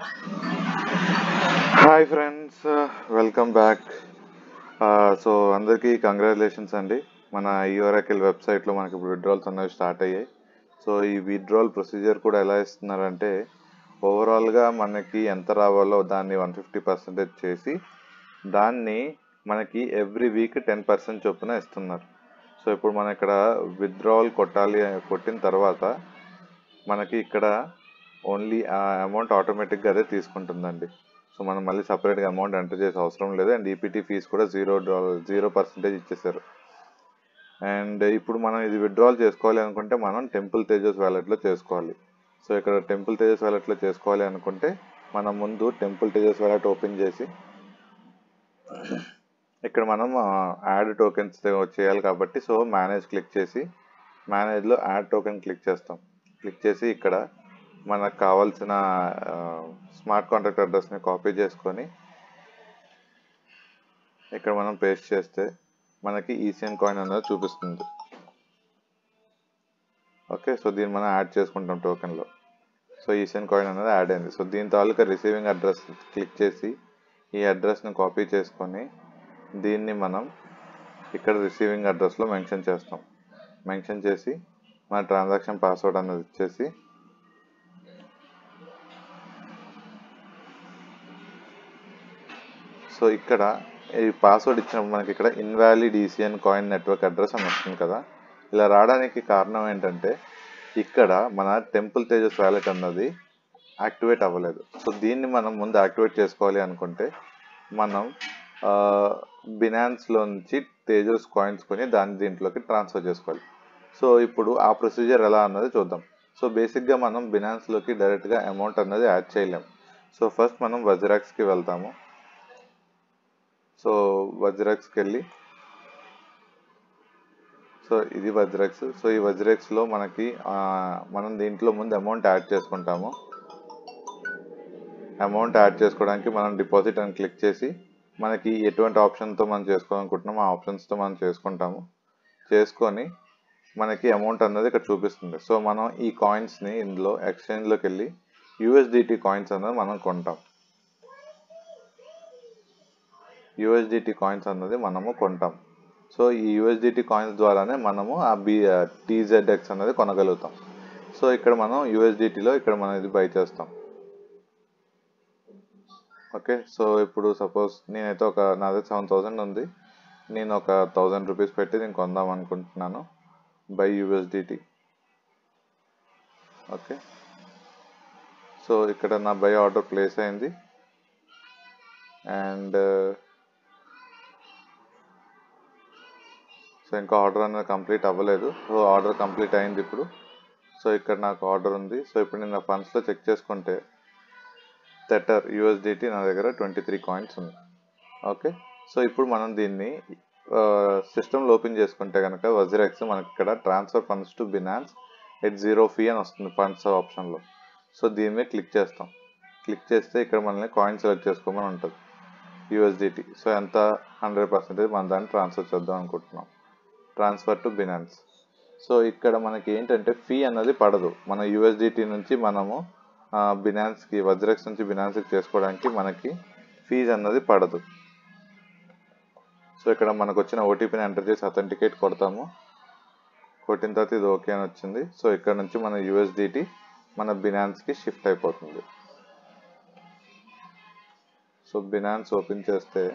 hi friends welcome back so అందరికీ congratulations అండి మన ఈఓరాకిల్ వెబ్సైట్లో మనకి ఇప్పుడు విత్డ్రాల్స్ అనేవి స్టార్ట్ అయ్యాయి సో ఈ విత్డ్రాల్ ప్రొసీజర్ కూడా ఎలా ఇస్తున్నారంటే ఓవరాల్గా మనకి ఎంత రావాలో దాన్ని వన్ ఫిఫ్టీ పర్సెంటేజ్ చేసి దాన్ని మనకి ఎవ్రీ వీక్ టెన్ పర్సెంట్ చొప్పున ఇస్తున్నారు సో ఇప్పుడు మనం ఇక్కడ విత్డ్రాల్ కొట్టాలి కొట్టిన తర్వాత మనకి ఇక్కడ ఓన్లీ ఆ అమౌంట్ ఆటోమేటిక్గా అదే తీసుకుంటుందండి సో మనం మళ్ళీ సపరేట్గా అమౌంట్ ఎంటర్ చేసే అవసరం లేదు అండ్ ఈపీటీ ఫీజు కూడా జీరో డాలర్ జీరో పర్సెంటేజ్ ఇచ్చేసారు అండ్ ఇప్పుడు మనం ఇది విత్డ్రాల్ చేసుకోవాలి అనుకుంటే మనం టెంపుల్ తేజస్ వ్యాలెట్లో చేసుకోవాలి సో ఇక్కడ టెంపుల్ తేజస్ వ్యాలెట్లో చేసుకోవాలి అనుకుంటే మనం ముందు టెంపుల్ తేజస్ వ్యాలెట్ ఓపెన్ చేసి ఇక్కడ మనం యాడ్ టోకెన్స్ చేయాలి కాబట్టి సో మేనేజ్ క్లిక్ చేసి మేనేజ్లో యాడ్ టోకెన్ క్లిక్ చేస్తాం క్లిక్ చేసి ఇక్కడ మనకు కావాల్సిన స్మార్ట్ కాంట్రాక్ట్ అడ్రస్ని కాపీ చేసుకొని ఇక్కడ మనం పేస్ట్ చేస్తే మనకి ఈసీఎన్ కాయిన్ అనేది చూపిస్తుంది ఓకే సో దీన్ని మనం యాడ్ చేసుకుంటాం టోకెన్లో సో ఈసీఎన్ కాయిన్ అనేది యాడ్ అయింది సో దీని తాలూకా రిసీవింగ్ అడ్రస్ క్లిక్ చేసి ఈ అడ్రస్ని కాపీ చేసుకొని దీన్ని మనం ఇక్కడ రిసీవింగ్ అడ్రస్లో మెన్షన్ చేస్తాం మెన్షన్ చేసి మన ట్రాన్సాక్షన్ పాస్వర్డ్ అనేది ఇచ్చేసి సో ఇక్కడ ఈ పాస్వర్డ్ ఇచ్చినప్పుడు మనకి ఇక్కడ invalid ECN coin network address అని వస్తుంది కదా ఇలా రావడానికి కారణం ఏంటంటే ఇక్కడ మన టెంపుల్ తేజస్ వ్యాలెట్ అన్నది యాక్టివేట్ అవ్వలేదు సో దీన్ని మనం ముందు యాక్టివేట్ చేసుకోవాలి అనుకుంటే మనం బినాన్స్లో నుంచి తేజస్ కాయిన్స్ కొని దాన్ని దీంట్లోకి ట్రాన్స్ఫర్ చేసుకోవాలి సో ఇప్పుడు ఆ ప్రొసీజర్ ఎలా అన్నది చూద్దాం సో బేసిక్గా మనం బినాన్స్లోకి డైరెక్ట్గా అమౌంట్ అన్నది యాడ్ చేయలేం సో ఫస్ట్ మనం వజ్రాక్స్కి వెళ్తాము సో వజ్రాక్స్కి వెళ్ళి సో ఇది వజ్రాక్స్ సో ఈ వజ్రాక్స్లో మనకి మనం దీంట్లో ముందు అమౌంట్ యాడ్ చేసుకుంటాము అమౌంట్ యాడ్ చేసుకోవడానికి మనం డిపాజిట్ అని క్లిక్ చేసి మనకి ఎటువంటి ఆప్షన్తో మనం చేసుకోవాలనుకుంటున్నామో ఆ ఆప్షన్స్తో మనం చేసుకుంటాము చేసుకొని మనకి అమౌంట్ అన్నది ఇక్కడ చూపిస్తుంది సో మనం ఈ కాయిన్స్ని ఇందులో ఎక్స్చేంజ్లోకి వెళ్ళి యూఎస్డిటీ కాయిన్స్ అన్నది మనం కొంటాం యూఎస్డిటీ కాయిన్స్ అన్నది మనము కొంటాం సో ఈ యూఎస్డిటీ కాయిన్స్ ద్వారానే మనము ఆ బి టీజెడ్ఎక్స్ అనేది కొనగలుగుతాం సో ఇక్కడ మనం యూఎస్డిటీలో ఇక్కడ మనం ఇది బై చేస్తాం ఓకే సో ఇప్పుడు సపోజ్ నేనైతే ఒక నాది సెవెన్ థౌజండ్ ఉంది నేను ఒక థౌజండ్ రూపీస్ పెట్టి నేను కొందాం అనుకుంటున్నాను బై యూఎస్డిటీ ఓకే సో ఇక్కడ నా బై ఆర్డర్ ప్లేస్ అయింది అండ్ సో ఇంకా ఆర్డర్ అనేది కంప్లీట్ అవ్వలేదు సో ఆర్డర్ కంప్లీట్ అయింది ఇప్పుడు సో ఇక్కడ నాకు ఆర్డర్ ఉంది సో ఇప్పుడు నేను నా ఫండ్స్లో చెక్ చేసుకుంటే తెటర్ యూఎస్డిటీ నా దగ్గర ట్వంటీ త్రీ కాయిన్స్ ఉంది ఓకే సో ఇప్పుడు మనం దీన్ని సిస్టంలో ఓపెన్ చేసుకుంటే కనుక వజిరెక్స్ మనకి ఇక్కడ transfer funds to Binance at zero fee అని వస్తుంది ఫండ్స్ ఆప్షన్లో సో దీని మీద క్లిక్ చేస్తాం క్లిక్ చేస్తే ఇక్కడ మనల్ని కాయిన్ సెలెక్ట్ చేసుకోమని ఉంటుంది యూఎస్డిటీ సో ఎంత హండ్రెడ్ పర్సెంటేజ్ మన దాన్ని ట్రాన్స్ఫర్ చేద్దాం అనుకుంటున్నాం ట్రాన్స్ఫర్ టు బినాన్స్ సో ఇక్కడ మనకి ఏంటంటే ఫీ అన్నది పడదు మన యూఎస్డిటీ నుంచి మనము బినాన్స్కి వజ్రెక్స్ నుంచి బినాన్స్కి చేసుకోవడానికి మనకి ఫీజు అన్నది పడదు సో ఇక్కడ మనకు వచ్చిన ఓటీపీని ఎంటర్ చేసి అథెంటికేట్ కొడతాము కొట్టిన తర్వాత ఇది ఓకే అని వచ్చింది సో ఇక్కడ నుంచి మన యూఎస్డిటీ మన బినాన్స్కి షిఫ్ట్ అయిపోతుంది సో బినాన్స్ ఓపెన్ చేస్తే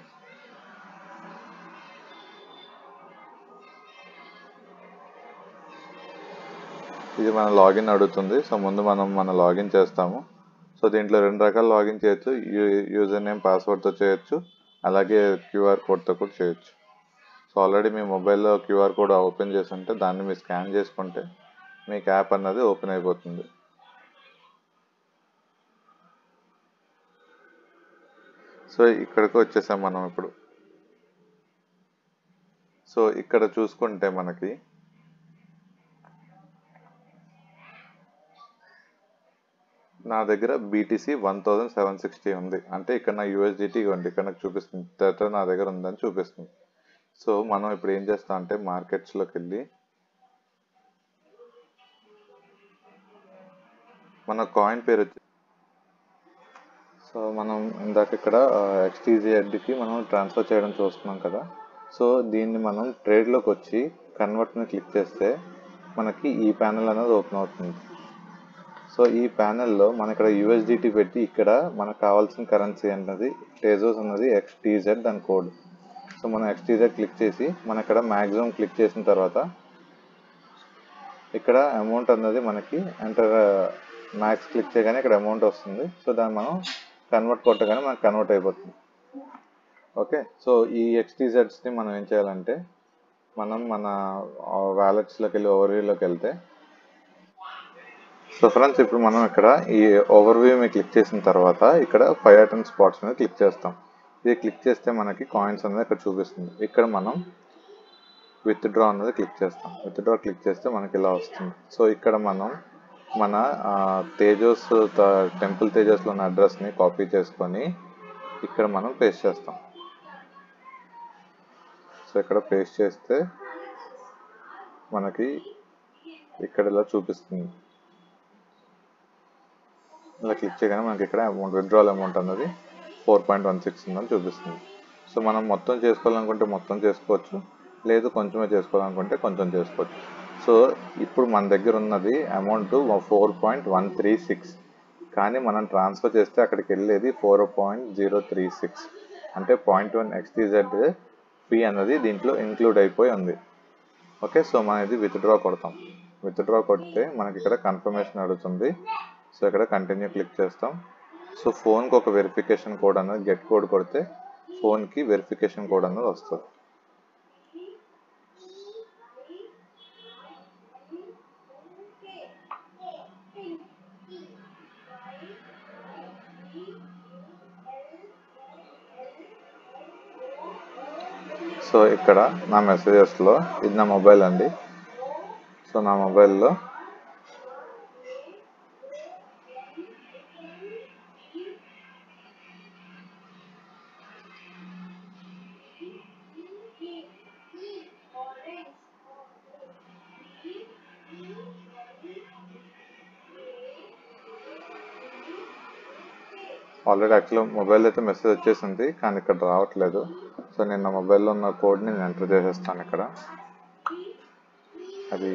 ఇది మన లాగిన్ అడుగుతుంది సో ముందు మనం మన లాగిన్ చేస్తాము సో దీంట్లో రెండు రకాల లాగిన్ చేయొచ్చు యూజర్ నేమ్ పాస్వర్డ్తో చేయొచ్చు అలాగే క్యూఆర్ కోడ్తో కూడా చేయొచ్చు సో ఆల్రెడీ మీ మొబైల్లో క్యూఆర్ కోడ్ ఓపెన్ చేసి ఉంటే దాన్ని మీరు స్కాన్ చేసుకుంటే మీకు యాప్ అన్నది ఓపెన్ అయిపోతుంది సో ఇక్కడికి వచ్చేసాం మనం ఇప్పుడు సో ఇక్కడ చూసుకుంటే మనకి నా దగ్గర BTC one thousand seven sixty ఉంది అంటే ఇక్కడ నా యూఎస్డిటీ ఇవ్వండి ఇక్కడ నాకు చూపిస్తుంది తర్వాత నా దగ్గర ఉందని చూపిస్తుంది సో మనం ఇప్పుడు ఏం చేస్తాం అంటే మార్కెట్స్లోకి వెళ్ళి మన కాయిన్ పేరు వచ్చి సో మనం ఇందాక ఇక్కడ ఎక్స్టీజీఎడ్కి మనం ట్రాన్స్ఫర్ చేయడం చూస్తున్నాం కదా సో దీన్ని మనం ట్రేడ్లోకి వచ్చి కన్వర్ట్ని క్లిక్ చేస్తే మనకి ఈ ప్యానెల్ అనేది ఓపెన్ అవుతుంది సో ఈ ప్యానెల్లో మన ఇక్కడ యూఎస్డిటీ పెట్టి ఇక్కడ మనకు కావాల్సిన కరెన్సీ అన్నది టేజోస్ అన్నది ఎక్స్టీజెడ్ దాని కోడ్ సో మనం ఎక్స్టీజెడ్ క్లిక్ చేసి మన ఇక్కడ మ్యాక్సిమం క్లిక్ చేసిన తర్వాత ఇక్కడ అమౌంట్ అన్నది మనకి ఎంటర్ మ్యాక్స్ క్లిక్ చేయగానే ఇక్కడ అమౌంట్ వస్తుంది సో దాన్ని మనం కన్వర్ట్ కొట్టగానే మనకు కన్వర్ట్ అయిపోతుంది ఓకే సో ఈ ఎక్స్టీజెడ్స్ని మనం ఏం చేయాలంటే మనం మన వ్యాలెట్స్లోకి వెళ్ళి ఓవర్వ్యూలోకి వెళ్తే సో ఫ్రెండ్స్ ఇప్పుడు మనం ఇక్కడ ఈ ఓవర్వ్యూ మీద క్లిక్ చేసిన తర్వాత ఇక్కడ ఫైవ్ ఐటమ్ స్పాట్స్ మీద క్లిక్ చేస్తాం ఇది క్లిక్ చేస్తే మనకి కాయిన్స్ అనేది ఇక్కడ చూపిస్తుంది ఇక్కడ మనం విత్ డ్రా అనేది క్లిక్ చేస్తాం విత్ డ్రా క్లిక్ చేస్తే మనకి ఇలా వస్తుంది సో ఇక్కడ మనం మన తేజోస్ టెంపుల్ తేజస్లో ఉన్న అడ్రస్ని కాపీ చేసుకొని ఇక్కడ మనం పేస్ట్ చేస్తాం సో ఇక్కడ పేస్ట్ చేస్తే మనకి ఇక్కడ ఇలా చూపిస్తుంది ఇలా క్లిక్ చేయగానే మనకి ఇక్కడ అమౌంట్ విత్డ్రాల్ అమౌంట్ అన్నది ఫోర్ పాయింట్ వన్ సిక్స్ ఉందని చూపిస్తుంది సో మనం మొత్తం చేసుకోవాలనుకుంటే మొత్తం చేసుకోవచ్చు లేదు కొంచెమే చేసుకోవాలనుకుంటే కొంచెం చేసుకోవచ్చు సో ఇప్పుడు మన దగ్గర ఉన్నది amount four point one three six కానీ మనం ట్రాన్స్ఫర్ చేస్తే అక్కడికి వెళ్ళేది four point zero three six అంటే పాయింట్ వన్ ఎక్స్టీజెడ్ ఫీ అన్నది దీంట్లో ఇంక్లూడ్ అయిపోయి ఉంది ఓకే సో మనం ఇది విత్డ్రా కొడతాం విత్డ్రా కొడితే మనకి ఇక్కడ కన్ఫర్మేషన్ అడుగుతుంది సో ఇక్కడ కంటిన్యూ క్లిక్ చేస్తాం సో ఫోన్కి ఒక వెరిఫికేషన్ కోడ్ అన్నది గెట్ కోడ్ కొడితే ఫోన్కి వెరిఫికేషన్ కోడ్ అన్నది వస్తుంది సో ఇక్కడ నా మెసేజెస్లో ఇది నా మొబైల్ అండి సో నా మొబైల్లో ఆల్రెడీ యాక్చువల్గా మొబైల్ అయితే మెసేజ్ వచ్చేసింది కానీ ఇక్కడ రావట్లేదు సో నేను నా మొబైల్లో ఉన్న కోడ్ని నేను ఎంటర్ చేసేస్తాను ఇక్కడ అది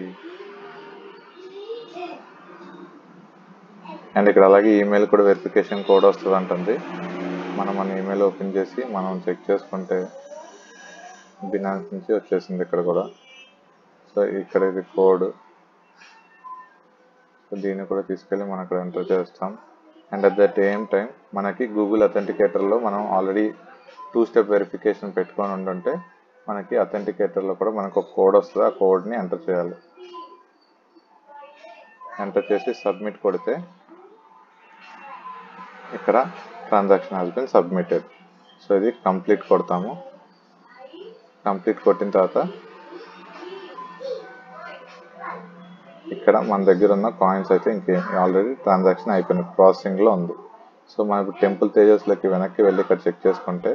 అండ్ ఇక్కడ అలాగే ఈమెయిల్ కూడా వెరిఫికేషన్ కోడ్ వస్తుంది అంటుంది మనం మన ఈమెయిల్ ఓపెన్ చేసి మనం చెక్ చేసుకుంటే బినాన్స్ నుంచి వచ్చేసింది ఇక్కడ కూడా సో ఇక్కడ ఇది కోడ్ సో దీన్ని కూడా తీసుకెళ్ళి మనం అక్కడ ఎంటర్ చేస్తాం and at the same time మనకి గూగుల్ అథెంటికేటర్లో మనం ఆల్రెడీ టూ స్టెప్ వెరిఫికేషన్ పెట్టుకొని ఉండుంటే మనకి అథెంటికేటర్లో కూడా మనకు ఒక కోడ్ వస్తుంది ఆ కోడ్ని ఎంటర్ చేయాలి ఎంటర్ చేసి సబ్మిట్ కొడితే ఇక్కడ transaction has been submitted so ఇది కంప్లీట్ కొడతాము కంప్లీట్ కొట్టిన తర్వాత ఇక్కడ మన దగ్గర ఉన్న కాయిన్స్ అయితే ఇంకే ఆల్రెడీ ట్రాన్సాక్షన్ అయిపోయింది ప్రాసెసింగ్లో ఉంది సో మనం ఇప్పుడు టెంపుల్ తేజస్లోకి వెనక్కి వెళ్ళి ఇక్కడ చెక్ చేసుకుంటే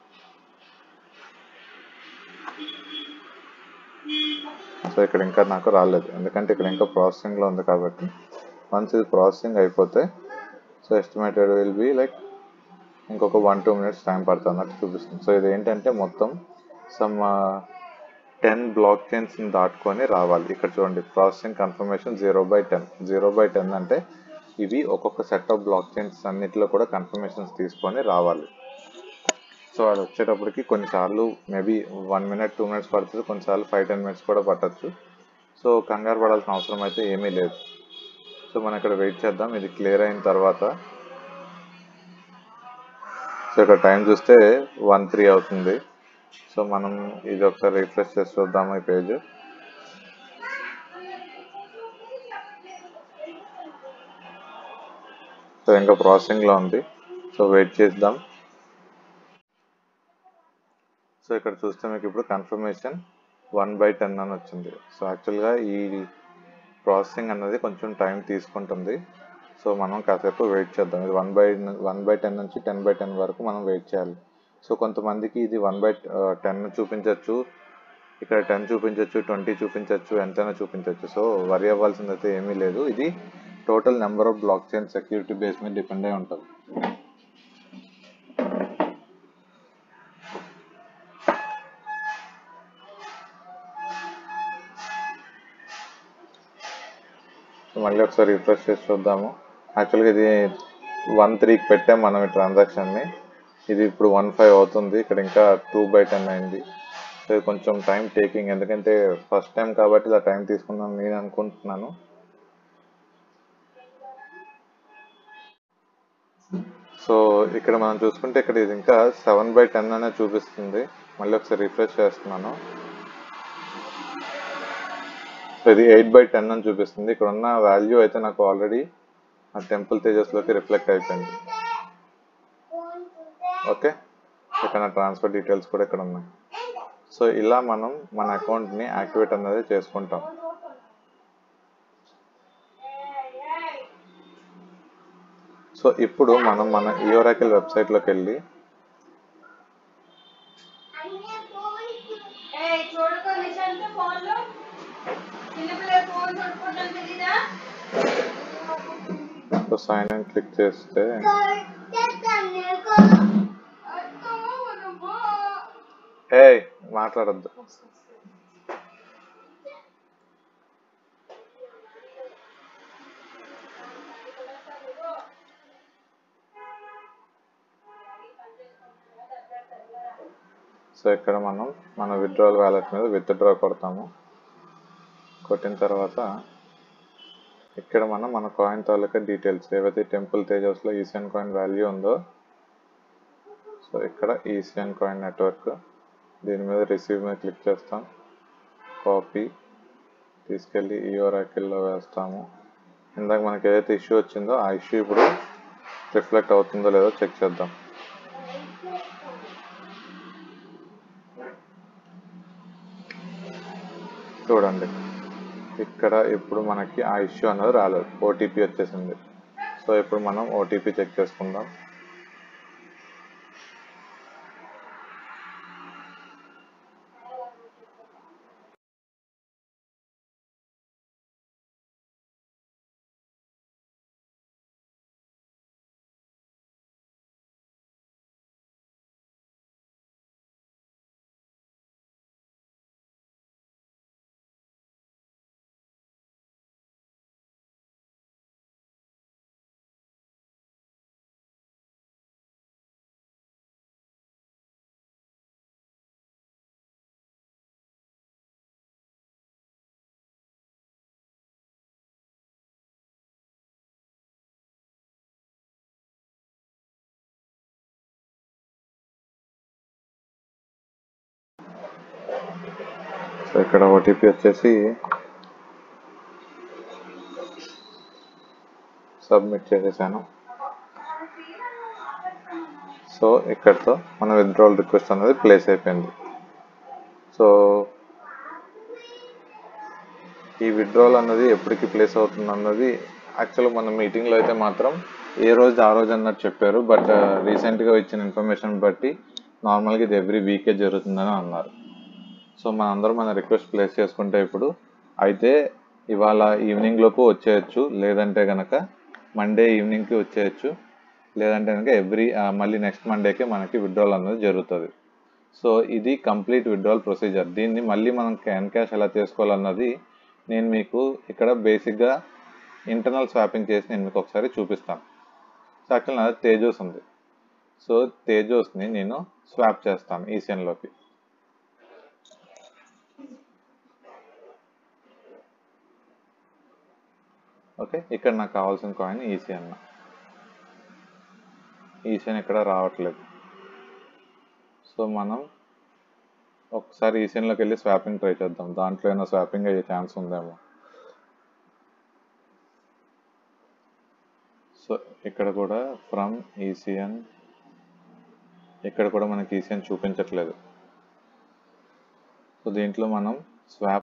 సో ఇక్కడ ఇంకా నాకు రాలేదు ఎందుకంటే ఇక్కడ ఇంకా ప్రాసెసింగ్లో ఉంది కాబట్టి వన్స్ ఇది ప్రాసెసింగ్ అయిపోతే so estimated will be like ఇంకొక వన్ టూ మినిట్స్ టైం పడుతుంది అన్నట్టు చూపిస్తుంది సో ఇది ఏంటంటే మొత్తం సమ్ టెన్ బ్లాక్ చైన్స్ని దాటుకొని రావాలి ఇక్కడ చూడండి processing confirmation zero by ten zero by ten అంటే ఇవి ఒక్కొక్క సెట్ ఆఫ్ బ్లాక్ చైన్స్ అన్నిటిలో కూడా కన్ఫర్మేషన్స్ తీసుకొని రావాలి సో అది వచ్చేటప్పటికి కొన్నిసార్లు maybe one minute two minutes పడుతుంది కొన్నిసార్లు ఫైవ్ టెన్ మినిట్స్ కూడా పట్టచ్చు సో కంగారు పడాల్సిన అవసరం అయితే ఏమీ లేదు సో మనం ఇక్కడ వెయిట్ చేద్దాం ఇది క్లియర్ అయిన తర్వాత సో ఇక్కడ టైం చూస్తే వన్ త్రీ అవుతుంది సో మనం ఇది ఒకసారి రిఫ్రెష్ చేసి చూద్దాము ఈ పేజ్ సో ఇంకా ప్రాసెసింగ్లో ఉంది సో వెయిట్ చేద్దాం సో ఇక్కడ చూస్తే మీకు ఇప్పుడు కన్ఫర్మేషన్ వన్ బై టెన్ అని వచ్చింది సో యాక్చువల్గా ఈ ప్రాసెసింగ్ అన్నది కొంచెం టైం తీసుకుంటుంది సో మనం కాసేపు వెయిట్ చేద్దాం ఇది one by one by ten నుంచి టెన్ బై టెన్ వరకు మనం వెయిట్ చేయాలి సో కొంతమందికి ఇది వన్ బై టెన్ చూపించవచ్చు ఇక్కడ టెన్ చూపించవచ్చు ట్వంటీ చూపించవచ్చు ఎంతైనా చూపించవచ్చు సో వరి అవ్వాల్సింది అయితే ఏమీ లేదు ఇది total number of blockchain security base మీద డిపెండ్ అయి ఉంటుంది మళ్ళీ ఒకసారి రిఫ్రెష్ చేసి చూద్దాము యాక్చువల్గా ఇది వన్ త్రీకి పెట్టాం మనం ఈ ట్రాన్సాక్షన్ని ఇది ఇప్పుడు వన్ ఫైవ్ అవుతుంది ఇక్కడ ఇంకా టూ బై టెన్ అయింది సో ఇది కొంచెం టైం టేకింగ్ ఎందుకంటే ఫస్ట్ టైం కాబట్టి ఇలా టైం తీసుకున్నాను నేను అనుకుంటున్నాను సో ఇక్కడ మనం చూసుకుంటే ఇక్కడ ఇది ఇంకా సెవెన్ బై టెన్ అనే చూపిస్తుంది మళ్ళీ ఒకసారి రిఫ్రెష్ చేస్తున్నాను సో ఇది ఎయిట్ బై టెన్ అని చూపిస్తుంది ఇక్కడ ఉన్న వాల్యూ అయితే నాకు ఆల్రెడీ ఆ టెంపుల్ తేజస్లోకి రిఫ్లెక్ట్ అయిపోయింది ఓకే ఇక్కడ నా ట్రాన్స్ఫర్ డీటెయిల్స్ కూడా ఇక్కడ ఉన్నాయి సో ఇలా మనం మన అకౌంట్ని యాక్టివేట్ అనేది చేసుకుంటాం సో ఇప్పుడు మనం మన ఈఓరాకిల్ వెబ్సైట్లోకి వెళ్ళి ఏయ్, చూడకు నిశాంత్ ఫోన్లో చిన్నపిల్లల ఫోన్ చూడుకుంటాం తెలీదా సో సైన్ ఇన్ క్లిక్ చేస్తే ఏ మాట్లాడద్దు సో ఇక్కడ మనం మన విత్డ్రాల్ వ్యాలెట్ మీద విత్డ్రా కొడతాము కొట్టిన తర్వాత ఇక్కడ మనం మన కాయిన్ తాలూకా డీటెయిల్స్ ఏవైతే టెంపుల్ తేజస్లో ఈసియన్ కాయిన్ వాల్యూ ఉందో సో ఇక్కడ ఈసియన్ కాయిన్ నెట్వర్క్ దీని మీద రిసీవ్ మీద క్లిక్ చేస్తాం కాపీ తీసుకెళ్ళి ఈ ఒరాకిల్లో వేస్తాము ఇందాక మనకి ఏదైతే ఇష్యూ వచ్చిందో ఆ ఇష్యూ ఇప్పుడు రిఫ్లెక్ట్ అవుతుందో లేదో చెక్ చేద్దాం చూడండి ఇక్కడ ఇప్పుడు మనకి ఆ ఇష్యూ అనేది రాలేదు ఓటీపీ వచ్చేసింది సో ఇప్పుడు మనం ఓటీపీ చెక్ చేసుకుందాం సో ఇక్కడ ఓటీపీ వచ్చేసి సబ్మిట్ చేసేసాను సో ఇక్కడతో మన విత్డ్రావల్ రిక్వెస్ట్ అనేది ప్లేస్ అయిపోయింది సో ఈ విత్డ్రావల్ అన్నది ఎప్పటికి ప్లేస్ అవుతుంది అన్నది యాక్చువల్గా మన మీటింగ్లో అయితే మాత్రం ఏ రోజు ఆ రోజు అన్నట్టు చెప్పారు బట్ రీసెంట్గా ఇచ్చిన ఇన్ఫర్మేషన్ బట్టి నార్మల్గా ఇది ఎవ్రీ వీకే జరుగుతుందని అన్నారు సో మనందరం మన రిక్వెస్ట్ ప్లేస్ చేసుకుంటే ఇప్పుడు అయితే ఇవాళ ఈవినింగ్ లోపు వచ్చేయచ్చు లేదంటే కనుక మండే ఈవినింగ్కి వచ్చేయచ్చు లేదంటే కనుక ఎవ్రీ మళ్ళీ నెక్స్ట్ మండేకి మనకి విత్డ్రాల్ అనేది జరుగుతుంది సో ఇది కంప్లీట్ విత్డ్రాల్ ప్రొసీజర్ దీన్ని మళ్ళీ మనం క్యాన్ క్యాష్ ఎలా చేసుకోవాలన్నది నేను మీకు ఇక్కడ బేసిక్గా ఇంటర్నల్ స్వాపింగ్ చేసి నేను మీకు ఒకసారి చూపిస్తాను సో యాక్చువల్ నాది తేజోస్ ఉంది సో తేజోస్ని నేను స్వాప్ చేస్తాను ఈసీఎన్లోకి ఓకే ఇక్కడ నాకు కావాల్సిన కాయిన్ ఈసీఎన్ ఈసీఎన్ ఇక్కడ రావట్లేదు సో మనం ఒకసారి ఈసీఎన్లోకి వెళ్ళి స్వాపింగ్ ట్రై చేద్దాం దాంట్లో ఏమైనా స్వాపింగ్ అయ్యే ఛాన్స్ ఉందేమో సో ఇక్కడ కూడా ఫ్రమ్ ఈసీఎన్ ఇక్కడ కూడా మనకి ఈసీఎన్ చూపించట్లేదు సో దీంట్లో మనం స్వాప్